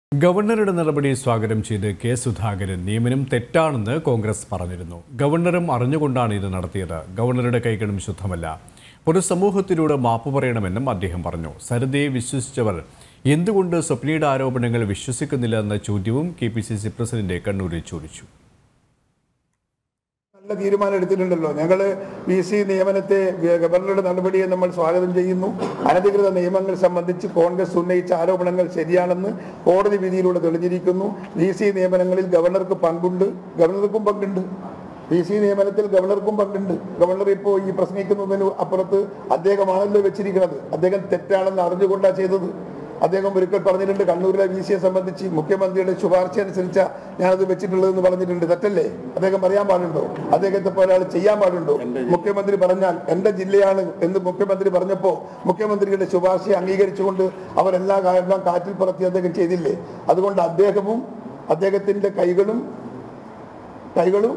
ഗവർണറുടെ നടപടി സ്വാഗതം ചെയ്ത് കെ സുധാകരൻ നിയമനം തെറ്റാണെന്ന് കോൺഗ്രസ് പറഞ്ഞിരുന്നു ഗവർണറും അറിഞ്ഞുകൊണ്ടാണ് ഇത് നടത്തിയത് ഗവർണറുടെ കൈകളും ശുദ്ധമല്ല പൊതുസമൂഹത്തിലൂടെ മാപ്പ് പറയണമെന്നും അദ്ദേഹം പറഞ്ഞു സരിതയെ വിശ്വസിച്ചവർ എന്തുകൊണ്ട് സ്വപ്നയുടെ ആരോപണങ്ങൾ വിശ്വസിക്കുന്നില്ല എന്ന ചോദ്യവും K P C C president കണ്ണൂരിൽ ചോദിച്ചു നല്ല തീരുമാനം എടുത്തിട്ടുണ്ടല്ലോ ഞങ്ങൾ വി സി നിയമനത്തെ ഗ- ഗവർണറുടെ നടപടിയെ നമ്മൾ സ്വാഗതം ചെയ്യുന്നു അനധികൃത നിയമങ്ങൾ സംബന്ധിച്ച് കോൺഗ്രസ് ഉന്നയിച്ച ആരോപണങ്ങൾ ശരിയാണെന്ന് കോടതി വിധിയിലൂടെ തെളിഞ്ഞിരിക്കുന്നു വി സി നിയമനങ്ങളിൽ ഗവർണർക്ക് പങ്കുണ്ട് ഗവർണർക്കും പങ്കുണ്ട് വി സി നിയമനത്തിൽ ഗവർണർക്കും പങ്കുണ്ട് ഗവർണർ ഇപ്പോൾ ഈ പ്രസംഗിക്കുന്നതിന് അപ്പുറത്ത് അദ്ദേഹമാണല്ലോ വെച്ചിരിക്കുന്നത് അദ്ദേഹം തെറ്റാണെന്ന് അറിഞ്ഞുകൊണ്ടാണ് ചെയ്തത് അദ്ദേഹം ഒരിക്കൽ പറഞ്ഞിട്ടുണ്ട് കണ്ണൂരിലെ വി സിയെ സംബന്ധിച്ച് മുഖ്യമന്ത്രിയുടെ ശുപാർശ അനുസരിച്ച ഞാനത് വെച്ചിട്ടുള്ളതെന്ന് പറഞ്ഞിട്ടുണ്ട് തെറ്റല്ലേ അദ്ദേഹം പറയാൻ പാടുണ്ടോ അദ്ദേഹത്തെ പോലെ ആൾ ചെയ്യാൻ പാടുണ്ടോ മുഖ്യമന്ത്രി പറഞ്ഞാൽ എന്റെ ജില്ലയാണ് എന്ന് മുഖ്യമന്ത്രി പറഞ്ഞപ്പോ മുഖ്യമന്ത്രിയുടെ ശുപാർശയെ അംഗീകരിച്ചുകൊണ്ട് അവരെല്ലാ കാര്യങ്ങളും കാറ്റിൽ പറത്തി അദ്ദേഹം ചെയ്തില്ലേ അതുകൊണ്ട് അദ്ദേഹവും അദ്ദേഹത്തിന്റെ കൈകളും കൈകളും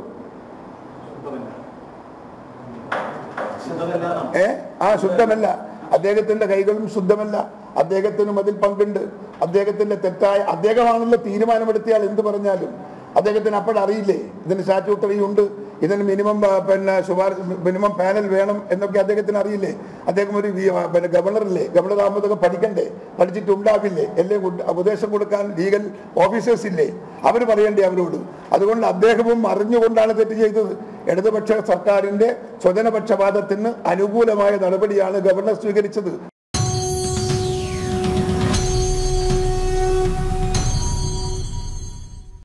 ഏ ആ ശുദ്ധമല്ല അദ്ദേഹത്തിന്റെ കൈകളും ശുദ്ധമല്ല അദ്ദേഹത്തിനും അതിൽ പങ്കുണ്ട് അദ്ദേഹത്തിന്റെ തെറ്റായ അദ്ദേഹമാണല്ലോ തീരുമാനമെടുത്തിയാൽ എന്ത് പറഞ്ഞാലും അദ്ദേഹത്തിന് അപ്പോഴറിയില്ലേ ഇതിന് സ്റ്റാറ്റ്യൂട്ടറി ഉണ്ട് ഇതിന് മിനിമം ആ, പിന്നെ ശുപാർശ മിനിമം പാനൽ വേണം എന്നൊക്കെ അദ്ദേഹത്തിന് അറിയില്ലേ അദ്ദേഹം ഒരു വി- ആ, പിന്നെ ഗവർണറല്ലേ ഗവർണർ ആകുമ്പോൾ ഇതൊക്കെ പഠിക്കണ്ടേ പഠിച്ചിട്ടുണ്ടാവില്ലേ എല്ലേ ഉഡ്- ഉപദേശം കൊടുക്കാൻ ലീഗൽ ഓഫീസേഴ്സ് ഇല്ലേ അവർ പറയണ്ടേ അവരോട് അതുകൊണ്ട് അദ്ദേഹവും അറിഞ്ഞുകൊണ്ടാണ് തെറ്റ് ചെയ്തത് ഇടതുപക്ഷ സർക്കാരിന്റെ സ്വജനപക്ഷപാതത്തിന് അനുകൂലമായ നടപടിയാണ് ഗവർണർ സ്വീകരിച്ചത്